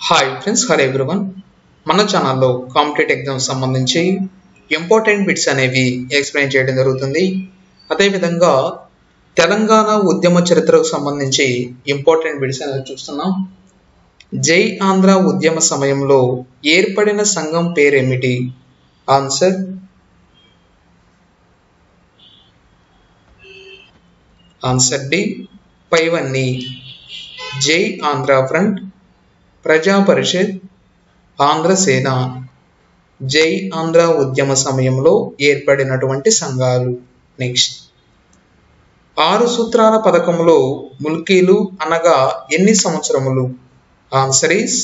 hi friends hello everyone మన ఛానల్లో competitive exam సంబంధించి ఇంపార్టెంట్ బిట్స్ అనేవి ఎక్స్ప్లెయిన్ చేయడం జరుగుతుంది అదేవిధంగా తెలంగాణ ఉద్యమ చరిత్రకు సంబంధించి ఇంపార్టెంట్ బిట్స్ అనేవి చూస్తున్నాం జై ఆంధ్ర ఉద్యమ సమయంలో ఏర్పడిన సంఘం పేరేమిటి ఆన్సర్ ఆన్సర్ డి పైవన్నీ జై ఆంధ్ర ఫ్రంట్ ప్రజా పరిషత్ ఆంధ్రసేన జై ఆంధ్ర ఉద్యమ సమయంలో ఏర్పడినటువంటి సంఘాలు నెక్స్ట్ ఆరు సూత్రాల పథకంలో ముల్కీలు అనగా ఎన్ని సంవత్సరములు ఆన్సర్ ఈస్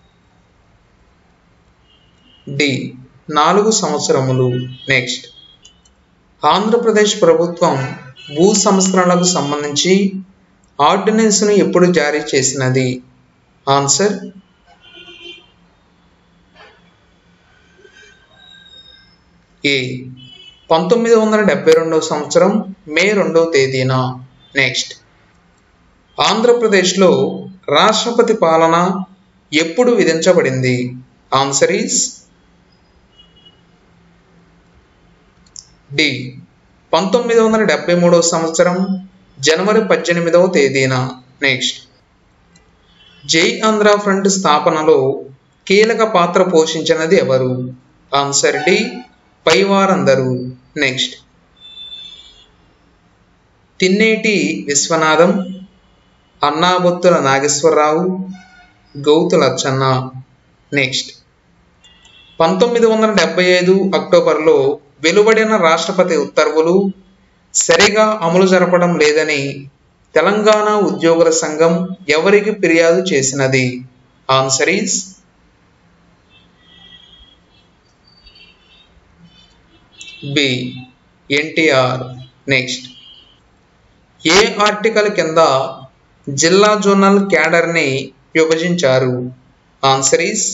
డి నాలుగు సంవత్సరములు నెక్స్ట్ ఆంధ్రప్రదేశ్ ప్రభుత్వం భూ సంస్కరణలకు సంబంధించి ఆర్డినెన్స్ను ఎప్పుడు జారీ చేసినది ఆన్సర్ ఏ పంతొమ్మిది వందల డెబ్బై రెండవ సంవత్సరం మే రెండవ తేదీన నెక్స్ట్ ఆంధ్రప్రదేశ్లో రాష్ట్రపతి పాలన ఎప్పుడు విధించబడింది ఆన్సర్ ఈస్ డి పంతొమ్మిది వందల డెబ్బై మూడవ సంవత్సరం జనవరి పద్దెనిమిదవ తేదీన నెక్స్ట్ జై ఆంధ్ర ఫ్రంట్ స్థాపనలో కీలక పాత్ర పోషించినది ఎవరు ఆన్సర్ డి పైవారందరూ నెక్స్ట్ తిన్నేటి విశ్వనాథం అన్నాబొత్తుల నాగేశ్వరరావు గౌతు లచ్చన్న నెక్స్ట్ పంతొమ్మిది వందల డెబ్బై ఐదు అక్టోబర్లో వెలువడిన రాష్ట్రపతి ఉత్తర్వులు సరిగా అమలు జరపడం లేదని తెలంగాణ ఉద్యోగుల సంఘం ఎవరికి ఫిర్యాదు చేసినది answer is B NTR next A article కింద జిల్లా జోనల్ క్యాడర్ని విభజించారు ఆన్సర్ ఈస్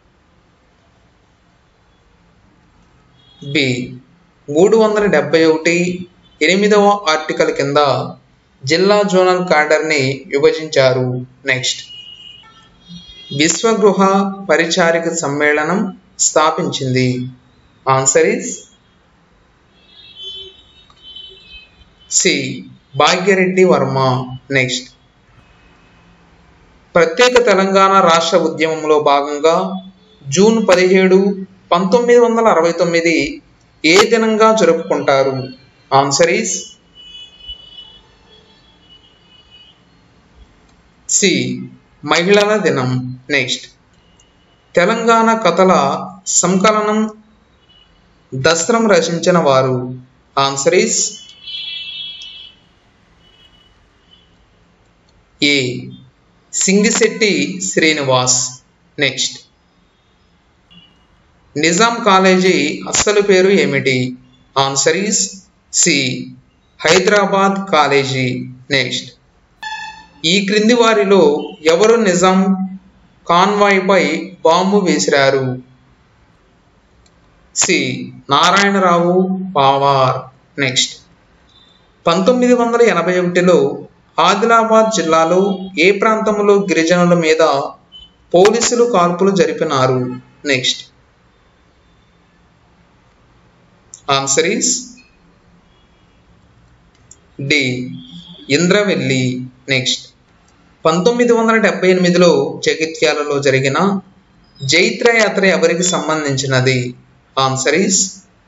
బి మూడు వందల డెబ్బై ఒకటి ఎనిమిదవ ఆర్టికల్ కింద జిల్లా జోనల్ క్యాడర్ని విభజించారు నెక్స్ట్ విశ్వగృహ పరిచారిక సమ్మేళనం స్థాపించింది answer is C Bhagya Reddy Varma next ప్రత్యేక తెలంగాణ రాష్ట్ర ఉద్యమంలో భాగంగా జూన్ పదిహేడు పంతొమ్మిది వందల అరవై తొమ్మిది ఏ దినంగా జరుపుకుంటారు ఆన్సర్ ఈస్ సి మహిళల దినం నెక్స్ట్ తెలంగాణ కథల సంకలనం దస్త్రం రచించిన వారు answer is A Singisetti Srinivas next Nizam college అస్సలు పేరు ఏమిటి answer is C Hyderabad college next ఈ క్రింది వారిలో ఎవరు నిజాం కాన్వాయ్పై బాంబు వేసిరారు సి నారాయణరావు పావార్ నెక్స్ట్ పంతొమ్మిది వందల ఎనభై ఒకటిలో ఆదిలాబాద్ జిల్లాలో ఏ ప్రాంతంలో గిరిజనుల మీద పోలీసులు కాల్పులు జరిపినారు next answer is D Indravelli next పంతొమ్మిది వందల డెబ్బై ఎనిమిదిలో జగిత్యాలలో జరిగిన జైత్ర యాత్ర ఎవరికి సంబంధించినది ఆన్సర్ ఈస్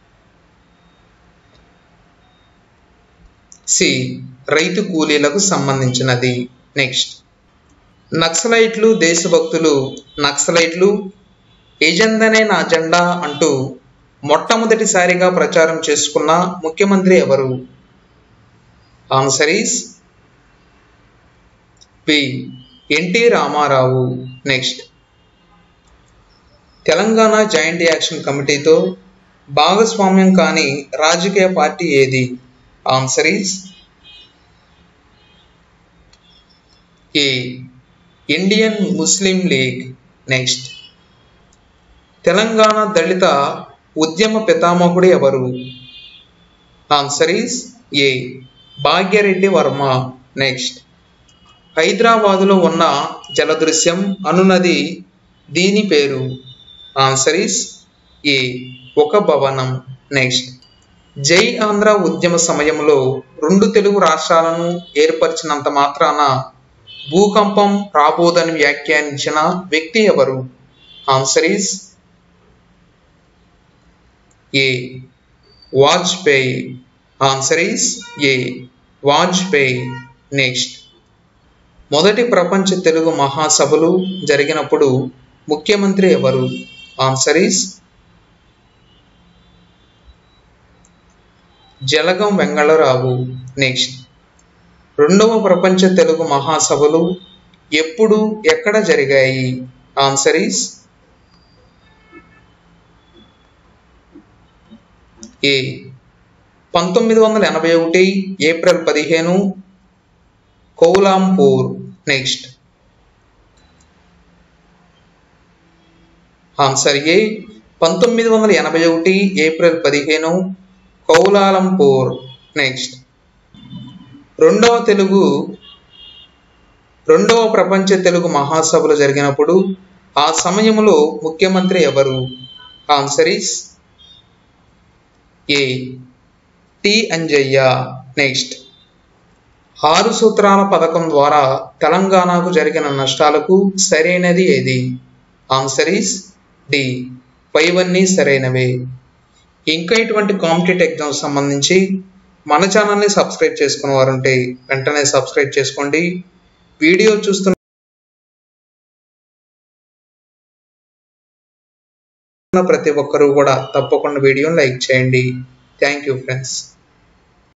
సి రైతు కూలీలకు సంబంధించినది నెక్స్ట్ నక్సలైట్లు దేశభక్తులు నక్సలైట్లు ఏజెందనే నా జెండా అంటూ మొట్టమొదటిసారిగా ప్రచారం చేసుకున్న ముఖ్యమంత్రి ఎవరు answer is P NT Rama Rao next Telangana joint action కమిటీతో భాగస్వామ్యం కాని రాజకీయ పార్టీ ఏది answer is A Indian Muslim League next Telangana దళిత ఉద్యమ పితామహుడు ఎవరు answer is A Bhagya Reddy Varma next హైదరాబాదులో ఉన్న జలదృశ్యం అనునది దీని పేరు ఆన్సర్ ఈస్ ఏ ఒక భవనం నెక్స్ట్ జై ఆంధ్ర ఉద్యమ సమయంలో రెండు తెలుగు రాష్ట్రాలను ఏర్పరిచినంత మాత్రాన భూకంపం రాబోదని వ్యాఖ్యానించిన వ్యక్తి ఎవరు answer is A Vajpayee answer is A Vajpayee next మొదటి ప్రపంచ తెలుగు మహాసభలు జరిగినప్పుడు ముఖ్యమంత్రి ఎవరు answer is Jalagam Vengala Rao next రెండవ ప్రపంచ తెలుగు మహాసభలు ఎప్పుడు ఎక్కడ జరిగాయి ఆన్సర్ ఈస్ ఏ పంతొమ్మిది వందల ఎనభై ఒకటి ఏప్రిల్ పదిహేను కౌలాంపూర్ నెక్స్ట్ ఆన్సర్ ఏ పంతొమ్మిది వందల ఎనభై ఒకటి ఏప్రిల్ పదిహేను కౌలాలంపూర్ నెక్స్ట్ రెండవ తెలుగు రెండవ ప్రపంచ తెలుగు మహాసభలు జరిగినప్పుడు ఆ సమయంలో ముఖ్యమంత్రి ఎవరు answer is A T Anjaiah next ఆరు సూత్రాల పథకం ద్వారా తెలంగాణకు జరిగిన నష్టాలకు సరైనది ఏది ఆన్సర్ ఈస్ డి పైవన్నీ సరైనవే ఇంకా ఇటువంటి కాంపిటేటివ్ ఎగ్జామ్స్ సంబంధించి మన ఛానల్ని సబ్స్క్రైబ్ చేసుకున్న వారు ఉంటే వెంటనే సబ్స్క్రైబ్ చేసుకోండి వీడియో చూస్తున్న ప్రతి ఒక్కరూ కూడా తప్పకుండా వీడియోని లైక్ చేయండి థ్యాంక్ యూ ఫ్రెండ్స్